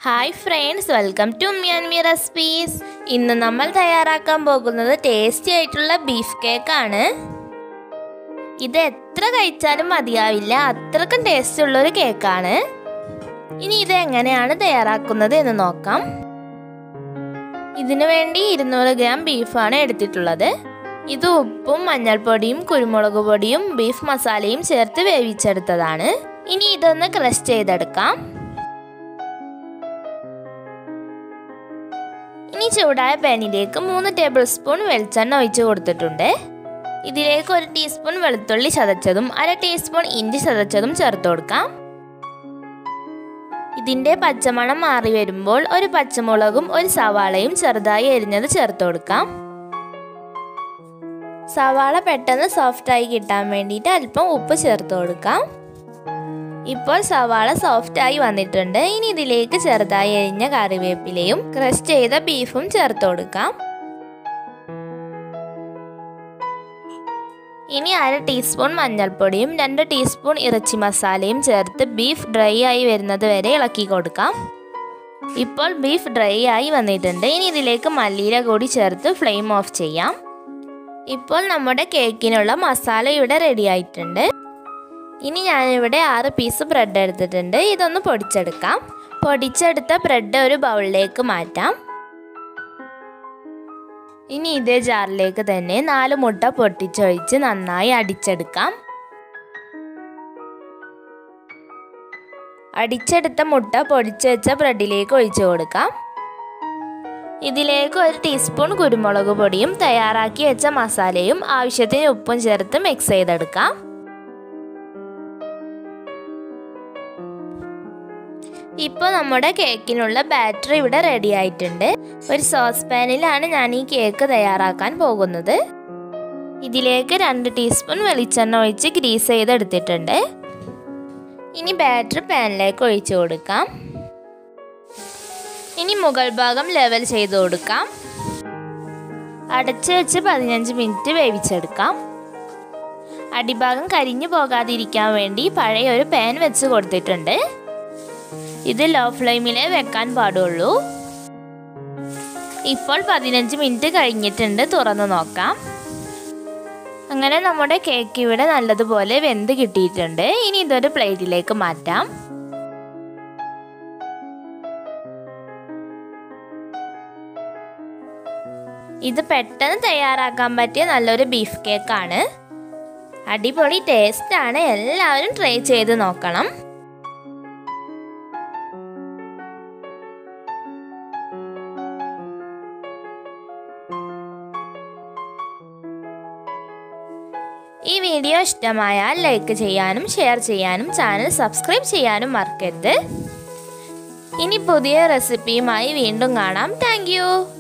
hi friends welcome to മ്യാൻമി recipes ഇന്ന് നമ്മൾ തയ്യാറാക്കാൻ പോകുന്നത് ടേസ്റ്റി ആയിട്ടുള്ള ബീഫ് കേക്കാണ് ഇത് എത്ര കഴിച്ചാലും മതിയാവില്ല അത്രക്കും ടേസ്റ്റ് ഉള്ള ഒരു കേക്കാണ് ഇനി ഇത് എങ്ങനെയാണ് തയ്യാറാക്കുന്നത് എന്ന് നോക്കാം ഇതിനു വേണ്ടി ഇരുന്നൂറ് ഗ്രാം ബീഫാണ് എടുത്തിട്ടുള്ളത് ഇത് ഉപ്പും മഞ്ഞൾപ്പൊടിയും കുരുമുളക് പൊടിയും ബീഫ് മസാലയും ചേർത്ത് വേവിച്ചെടുത്തതാണ് ഇനി ഇതൊന്ന് ക്രഷ് ചെയ്തെടുക്കാം ഇനി ചൂടായ പാനിലേക്ക് മൂന്ന് ടേബിൾ സ്പൂൺ വെളിച്ചെണ്ണ ഒഴിച്ചു കൊടുത്തിട്ടുണ്ട് ഇതിലേക്ക് ഒരു ടീസ്പൂൺ വെളുത്തുള്ളി ചതച്ചതും അര ടീസ്പൂൺ ഇഞ്ചി ചതച്ചതും ചേർത്ത് കൊടുക്കാം ഇതിൻ്റെ പച്ചമണം മാറി വരുമ്പോൾ ഒരു പച്ചമുളകും ഒരു സവാളയും ചെറുതായി എരിഞ്ഞത് ചേർത്ത് കൊടുക്കാം സവാള പെട്ടെന്ന് സോഫ്റ്റായി കിട്ടാൻ വേണ്ടിയിട്ട് അല്പം ഉപ്പ് ചേർത്ത് കൊടുക്കാം ഇപ്പോൾ സവാള സോഫ്റ്റായി വന്നിട്ടുണ്ട് ഇനി ഇതിലേക്ക് ചെറുതായി എരിഞ്ഞ കറിവേപ്പിലയും ക്രഷ് ചെയ്ത ബീഫും ചേർത്ത് കൊടുക്കാം ഇനി അര ടീസ്പൂൺ മഞ്ഞൾപ്പൊടിയും രണ്ട് ടീസ്പൂൺ ഇറച്ചി മസാലയും ചേർത്ത് ബീഫ് ഡ്രൈ ആയി വരുന്നത് വരെ ഇളക്കി കൊടുക്കാം ഇപ്പോൾ ബീഫ് ഡ്രൈ ആയി വന്നിട്ടുണ്ട് ഇനി ഇതിലേക്ക് മല്ലിയില കൂടി ചേർത്ത് ഫ്ലെയിം ഓഫ് ചെയ്യാം ഇപ്പോൾ നമ്മുടെ കേക്കിനുള്ള മസാല ഇവിടെ റെഡി ആയിട്ടുണ്ട് ഇനി ഞാനിവിടെ ആറ് പീസ് ബ്രെഡ് എടുത്തിട്ടുണ്ട് ഇതൊന്ന് പൊടിച്ചെടുക്കാം പൊടിച്ചെടുത്ത ബ്രെഡ് ഒരു ബൗളിലേക്ക് മാറ്റാം ഇനി ഇതേ ജാറിലേക്ക് തന്നെ നാല് മുട്ട പൊട്ടിച്ചൊഴിച്ച് നന്നായി അടിച്ചെടുക്കാം അടിച്ചെടുത്ത മുട്ട പൊടിച്ചു വെച്ച ബ്രെഡിലേക്ക് ഒഴിച്ചു കൊടുക്കാം ഇതിലേക്ക് ഒരു ടീസ്പൂൺ കുരുമുളക് പൊടിയും തയ്യാറാക്കി വെച്ച മസാലയും ആവശ്യത്തിന് ഉപ്പും ചേർത്ത് മിക്സ് ചെയ്തെടുക്കാം ഇപ്പോൾ നമ്മുടെ കേക്കിനുള്ള ബാറ്റർ ഇവിടെ റെഡി ആയിട്ടുണ്ട് ഒരു സോസ് പാനിലാണ് ഞാൻ ഈ കേക്ക് തയ്യാറാക്കാൻ പോകുന്നത് ഇതിലേക്ക് രണ്ട് ടീസ്പൂൺ വെളിച്ചെണ്ണ ഒഴിച്ച് ഗ്രീസ് ചെയ്തെടുത്തിട്ടുണ്ട് ഇനി ബാറ്റർ പാനിലേക്ക് ഒഴിച്ചു കൊടുക്കാം ഇനി മുകൾ ഭാഗം ലെവൽ ചെയ്ത് കൊടുക്കാം അടച്ചു വെച്ച് പതിനഞ്ച് മിനിറ്റ് വേവിച്ചെടുക്കാം അടിഭാഗം കരിഞ്ഞു പോകാതിരിക്കാൻ വേണ്ടി പഴയ ഒരു പാൻ വെച്ച് കൊടുത്തിട്ടുണ്ട് ഇത് ലോ ഫ്ലെയിമിലേ വെക്കാൻ പാടുള്ളൂ ഇപ്പോൾ പതിനഞ്ച് മിനിറ്റ് കഴിഞ്ഞിട്ടുണ്ട് തുറന്നു നോക്കാം അങ്ങനെ നമ്മുടെ കേക്ക് ഇവിടെ നല്ലതുപോലെ വെന്ത് കിട്ടിയിട്ടുണ്ട് ഇനി ഇതൊരു പ്ലേറ്റിലേക്ക് മാറ്റാം ഇത് പെട്ടെന്ന് തയ്യാറാക്കാൻ പറ്റിയ നല്ലൊരു ബീഫ് കേക്കാണ് അടിപൊളി ടേസ്റ്റാണ് എല്ലാവരും ട്രൈ ചെയ്ത് നോക്കണം ഈ വീഡിയോ ഇഷ്ടമായാൽ ലൈക്ക് ചെയ്യാനും ഷെയർ ചെയ്യാനും ചാനൽ സബ്സ്ക്രൈബ് ചെയ്യാനും മറക്കരുത് ഇനി പുതിയ റെസിപ്പിയുമായി വീണ്ടും കാണാം താങ്ക്